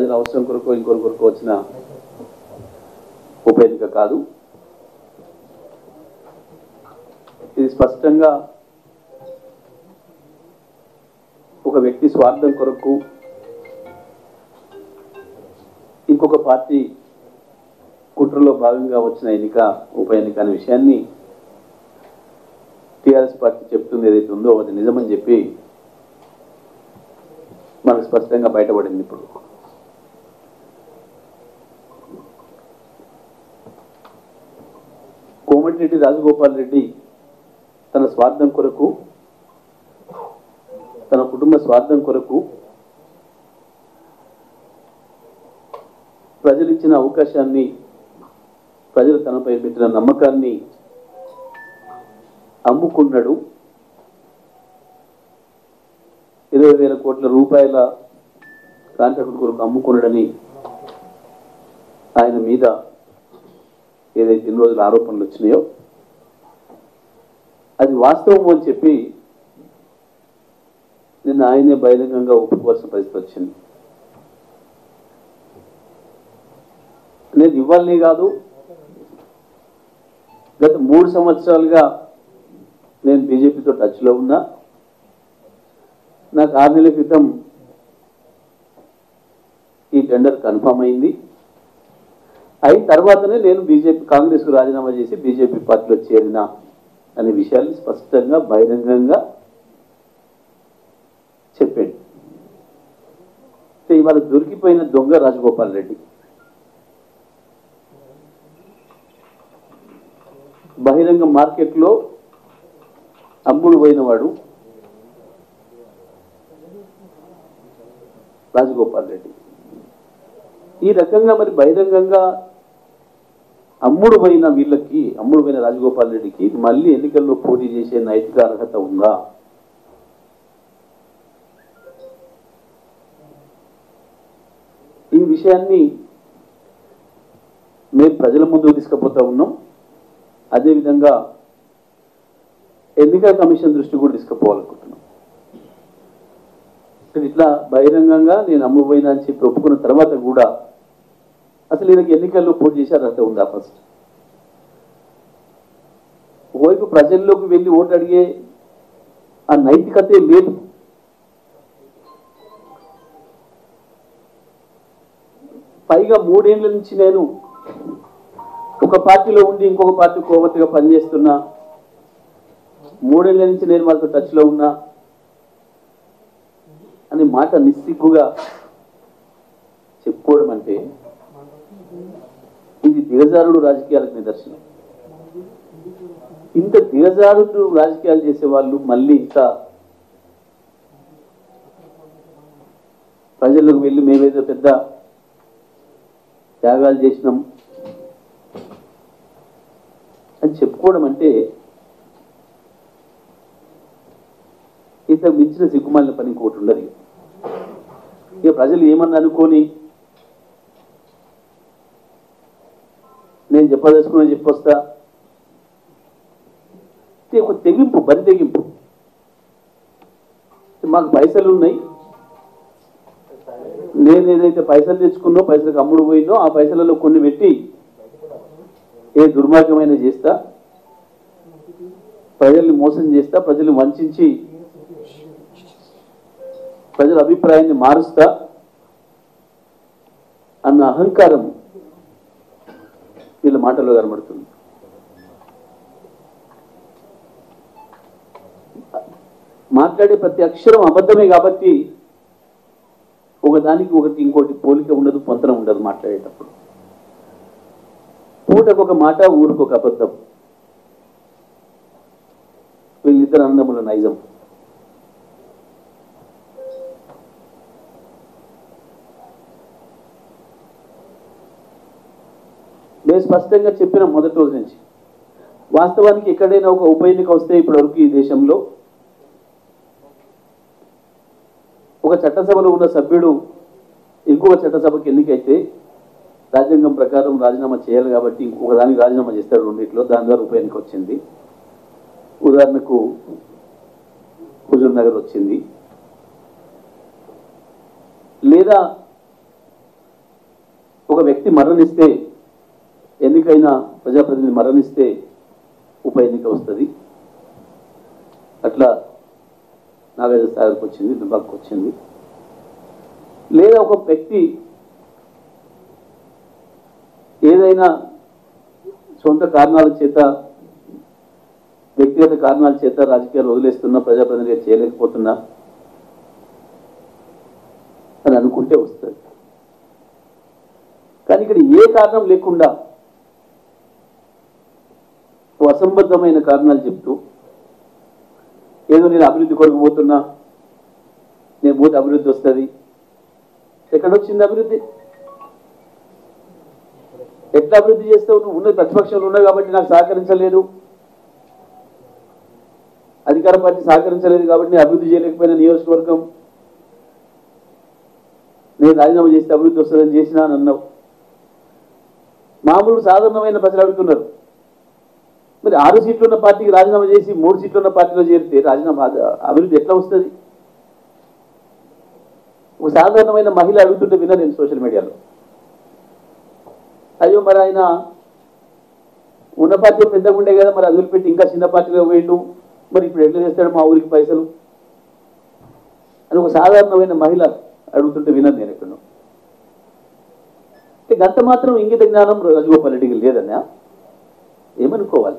ప్రజల అవసరం కొరకు ఇంకొక కొరకు వచ్చిన ఉప ఎన్నిక కాదు ఇది స్పష్టంగా ఒక వ్యక్తి స్వార్థం కొరకు ఇంకొక పార్టీ కుట్రలో భాగంగా వచ్చిన ఎన్నిక ఉప ఎన్నిక అనే విషయాన్ని టీఆర్ఎస్ పార్టీ చెప్తుంది ఏదైతే ఉందో అది నిజమని చెప్పి మనకు స్పష్టంగా బయటపడింది ఇప్పుడు కోమటిరెడ్డి రాజగోపాల్ రెడ్డి తన స్వార్థం కొరకు తన కుటుంబ స్వార్థం కొరకు ప్రజలు ఇచ్చిన అవకాశాన్ని ప్రజలు తనపై పెట్టిన నమ్మకాన్ని అమ్ముకున్నాడు ఇరవై వేల కోట్ల రూపాయల కాంట్రాక్ట్ కొరకు అమ్ముకున్నాడని ఆయన మీద ఏదైతే ఇన్ని రోజులు ఆరోపణలు వచ్చినాయో అది వాస్తవం అని చెప్పి నిన్న ఆయనే బహిరంగంగా ఒప్పుకోవాల్సిన పరిస్థితి వచ్చింది నేను ఇవ్వాలని కాదు గత మూడు సంవత్సరాలుగా నేను బీజేపీతో టచ్లో ఉన్నా నాకు ఆరు నెలల క్రితం ఈ టెండర్ కన్ఫర్మ్ అయింది అయిన తర్వాతనే నేను బీజేపీ కాంగ్రెస్కు రాజీనామా చేసి బీజేపీ పార్టీలో చేరిన అనే విషయాన్ని స్పష్టంగా బహిరంగంగా చెప్పాడు సో ఇవాళ దొరికిపోయిన దొంగ రాజగోపాల్ రెడ్డి బహిరంగ మార్కెట్లో అమ్ముడు పోయినవాడు రాజగోపాల్ రెడ్డి ఈ రకంగా మరి బహిరంగంగా అమ్ముడు పోయిన వీళ్ళకి అమ్ముడు పోయిన రాజగోపాల్ రెడ్డికి మళ్ళీ ఎన్నికల్లో పోటీ చేసే నైతిక అర్హత ఉందా ఈ విషయాన్ని మేము ప్రజల ముందుకు తీసుకుపోతా ఉన్నాం అదేవిధంగా ఎన్నికల కమిషన్ దృష్టి కూడా తీసుకుపోవాలనుకుంటున్నాం ఇక్కడ ఇట్లా బహిరంగంగా నేను అమ్ముపోయినా అని చెప్పి ఒప్పుకున్న తర్వాత కూడా అసలు ఈయనకి ఎన్నికల్లో పోటీ చేసే అర్హత ఉందా ఫస్ట్ ఒకవైపు ప్రజల్లోకి వెళ్ళి ఓటు అడిగే ఆ నైతికతే లేదు పైగా మూడేళ్ల నుంచి నేను ఒక పార్టీలో ఉండి ఇంకొక పార్టీ కోవట్టుగా పనిచేస్తున్నా మూడేళ్ల నుంచి నేను వాళ్ళతో టచ్లో ఉన్నా అనే మాట నిస్సిగ్గుగా చెప్పుకోవడం అంటే ఇది దిగజారుడు రాజకీయాలకు నిదర్శనం ఇంత దిగజారుడు రాజకీయాలు చేసే వాళ్ళు మళ్ళీ ఇంకా ప్రజలకు వెళ్ళి మేమేదో పెద్ద త్యాగాలు చేసినాం అని చెప్పుకోవడం అంటే ఇంతకు మించిన సిగ్గుమాలిన పని ఇంకోటి ఉండదు ఇక. ఇక ప్రజలు ఏమన్నా అనుకొని నేను చెప్పదలుచుకుని చెప్పొస్తా ఇది ఒక తెగింపు బరి తెగింపు మాకు పైసలు ఉన్నాయి నేను ఏదైతే పైసలు తెచ్చుకున్నో పైసలకు అమ్ముడు పోయిందో ఆ పైసలలో కొన్ని పెట్టి ఏ దుర్మార్గమైన చేస్తా ప్రజల్ని మోసం చేస్తా ప్రజల్ని వంచి ప్రజల అభిప్రాయాన్ని మారుస్తా అన్న అహంకారం వీళ్ళ మాటల్లో కనబడుతుంది మాట్లాడే ప్రతి అక్షరం అబద్ధమే కాబట్టి ఒకదానికి ఒకటి ఇంకోటి పోలిక ఉండదు పొంతన ఉండదు మాట్లాడేటప్పుడు పూటకు ఒక మాట ఊరికి ఒక అబద్ధం వీళ్ళిద్దరు అన్నముల నైజం మేము స్పష్టంగా చెప్పిన మొదటి రోజు నుంచి వాస్తవానికి ఎక్కడైనా ఒక ఉప ఎన్నిక వస్తే ఇప్పటివరకు ఈ దేశంలో ఒక చట్టసభలో ఉన్న సభ్యుడు ఇంకొక చట్టసభకి ఎన్నికైతే రాజ్యాంగం ప్రకారం రాజీనామా చేయాలి కాబట్టి ఇంకొక దానికి రాజీనామా చేస్తాడు రెండిట్లో దాని ద్వారా ఉప ఎన్నిక వచ్చింది ఉదాహరణకు హుజూర్ నగర్ వచ్చింది లేదా ఒక వ్యక్తి మరణిస్తే ఎన్నికైన ప్రజాప్రతినిధి మరణిస్తే ఉప ఎన్నిక వస్తుంది అట్లా నాగార్జున సాగర్కి వచ్చింది దుబాక్కి వచ్చింది లేదా ఒక వ్యక్తి ఏదైనా సొంత కారణాల చేత వ్యక్తిగత కారణాల చేత రాజకీయాలు వదిలేస్తున్నా ప్రజాప్రతినిధిగా చేయలేకపోతున్నా అని అనుకుంటే వస్తుంది కానీ ఇక్కడ ఏ కారణం లేకుండా ఓ అసంబద్ధమైన కారణాలు చెప్తూ ఏదో నేను అభివృద్ధి కొరకు పోతున్నా నేను పోతే అభివృద్ధి వస్తుంది ఎక్కడొచ్చింది అభివృద్ధి ఎట్లా అభివృద్ధి చేస్తావు నువ్వు ఉన్నది ప్రతిపక్షంలో ఉన్నావు కాబట్టి నాకు సహకరించలేదు అధికార పార్టీ సహకరించలేదు కాబట్టి నేను అభివృద్ధి చేయలేకపోయిన నియోజకవర్గం నేను రాజీనామా చేస్తే అభివృద్ధి వస్తుందని చేసినా అని అన్నావు మామూలు సాధారణమైన ప్రజలు అడుగుతున్నారు మరి ఆరు సీట్లు ఉన్న పార్టీకి రాజీనామా చేసి మూడు సీట్లు ఉన్న పార్టీలో చేరితే రాజీనామా అభివృద్ధి ఎట్లా వస్తుంది ఒక సాధారణమైన మహిళ అడుగుతుంటే విన్నా నేను సోషల్ మీడియాలో అయ్యో మరి ఆయన ఉన్న పార్టీ పెద్దగా ఉండే కదా మరి అది వదిలిపెట్టి ఇంకా చిన్న పార్టీలో పోయిండు మరి ఇప్పుడు ఎట్లా చేస్తాడు మా ఊరికి పైసలు అని ఒక సాధారణమైన మహిళ అడుగుతుంటే విన్నాను నేను ఎక్కడో అంటే గంత మాత్రం ఇంగిత జ్ఞానం రాజగోపాల్ రెడ్డికి లేదన్నా ఏమనుకోవాలి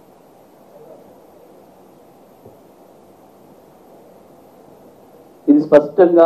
ఇది స్పష్టంగా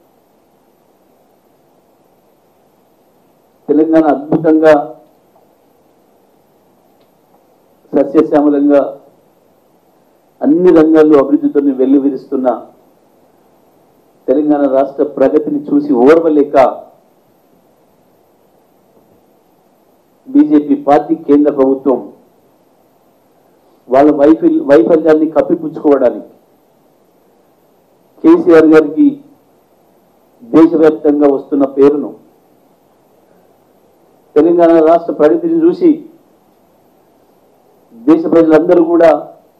తెలంగాణ అద్భుతంగా సస్యశ్యామలంగా అన్ని రంగాల్లో అభివృద్ధితో వెల్లు విరుస్తున్న తెలంగాణ రాష్ట్ర ప్రగతిని చూసి ఓర్వలేక బీజేపీ పార్టీ కేంద్ర ప్రభుత్వం వాళ్ళ వైఫల్ వైఫల్యాన్ని కప్పిపుచ్చుకోవడానికి కేసీఆర్ గారికి దేశవ్యాప్తంగా వస్తున్న పేరును తెలంగాణ రాష్ట్ర ప్రగతిని చూసి దేశ ప్రజలందరూ కూడా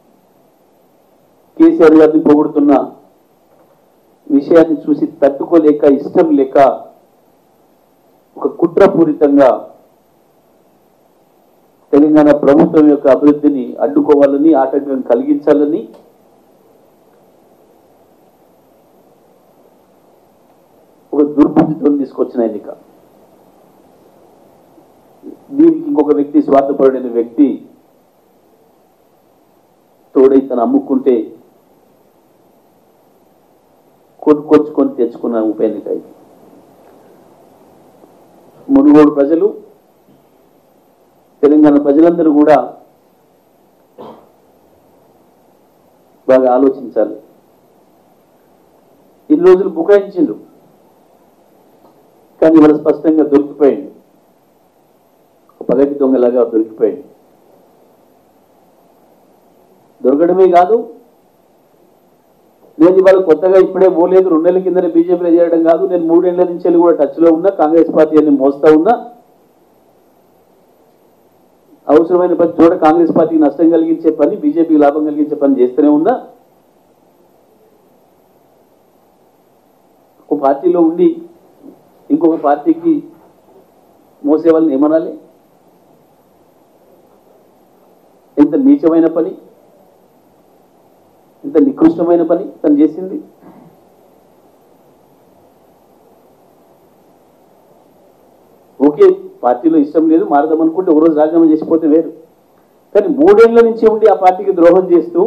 కేసీఆర్ గారిని పొగుడుతున్న విషయాన్ని చూసి తట్టుకోలేక ఇష్టం లేక ఒక కుట్రపూరితంగా తెలంగాణ ప్రభుత్వం యొక్క అభివృద్ధిని అడ్డుకోవాలని ఆటంకం కలిగించాలని ఒక దుర్బుద్ధితో తీసుకొచ్చిన ఎన్నిక దీనికి ఇంకొక వ్యక్తి స్వార్థపరుడైన వ్యక్తి తోడై తను అమ్ముకుంటే కొనుక్కొచ్చుకొని తెచ్చుకున్న ఉప ఎన్నిక ఇది మునుగోడు ప్రజలు తెలంగాణ ప్రజలందరూ కూడా బాగా ఆలోచించాలి ఇన్ని రోజులు బుకాయించిండు కానీ ఇవాళ స్పష్టంగా దొరికిపోయింది ఒక పగటి దొంగలాగా దొరికిపోయింది దొరకడమే కాదు నేను ఇవాళ కొత్తగా ఇప్పుడే పోలేదు రెండేళ్ల కిందనే బీజేపీలో చేరడం కాదు నేను మూడేళ్ల నుంచి వెళ్ళి కూడా టచ్లో ఉన్నా కాంగ్రెస్ పార్టీ అని మోస్తా ఉన్నా అవసరమైన ప్రతి చోట కాంగ్రెస్ పార్టీకి నష్టం కలిగించే పని బీజేపీకి లాభం కలిగించే పని చేస్తూనే ఉన్నా ఒక పార్టీలో ఉండి ఇంకొక పార్టీకి మోసే వాళ్ళని ఏమనాలి ఎంత నీచమైన పని ఎంత నికృష్టమైన పని తను చేసింది ఓకే పార్టీలో ఇష్టం లేదు మారదాం అనుకుంటే ఒకరోజు రాజీనామా చేసిపోతే వేరు కానీ మూడేళ్ల నుంచి ఉండి ఆ పార్టీకి ద్రోహం చేస్తూ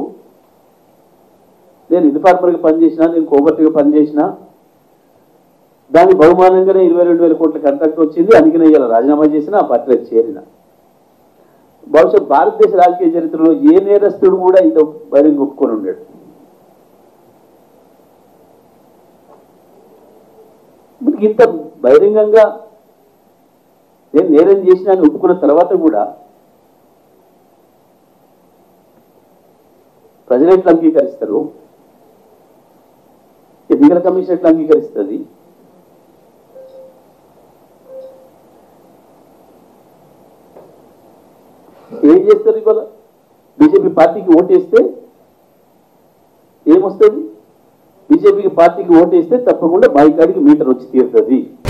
నేను ఇన్ఫార్మర్గా పనిచేసినా నేను కోబర్ట్గా పనిచేసినా దాని బహుమానంగానే ఇరవై రెండు వేల కోట్ల కాంట్రాక్ట్ వచ్చింది అందుకనే ఇలా రాజీనామా చేసిన ఆ పార్టీలో చేరిన బహుశా భారతదేశ రాజకీయ చరిత్రలో ఏ నేరస్తుడు కూడా ఇంత బహిరంగ ఒప్పుకొని ఉండాడు మనకి ఇంత బహిరంగంగా నేను నేరం చేసిన అని ఒప్పుకున్న తర్వాత కూడా ప్రజలు ఎట్లా అంగీకరిస్తారు ఎన్నికల కమిషన్ ఎట్లా అంగీకరిస్తుంది ఏం చేస్తారు ఇవాళ బీజేపీ పార్టీకి ఓటేస్తే ఏమొస్తుంది బీజేపీకి పార్టీకి ఓటేస్తే తప్పకుండా బాయికాడికి మీటర్ వచ్చి తీరుతుంది